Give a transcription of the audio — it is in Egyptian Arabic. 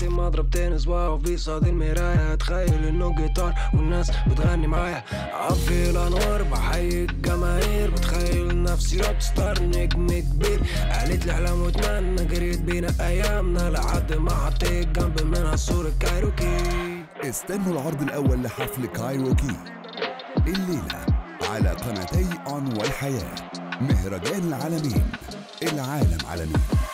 حياتي ما اضرب تنس واو في صاد المراية اتخيل انه جيتار والناس بتغني معايا اطفي الانوار بحيي الجماهير بتخيل نفسي روك ستار نجم كبير قالت لي احلام واتمنى جريت بينا ايامنا لحد ما حطيت جنب منها صورة كايروكي استنوا العرض الأول لحفل كايروكي الليلة على قناتي أون والحياة مهرجان العالمين العالم عالمين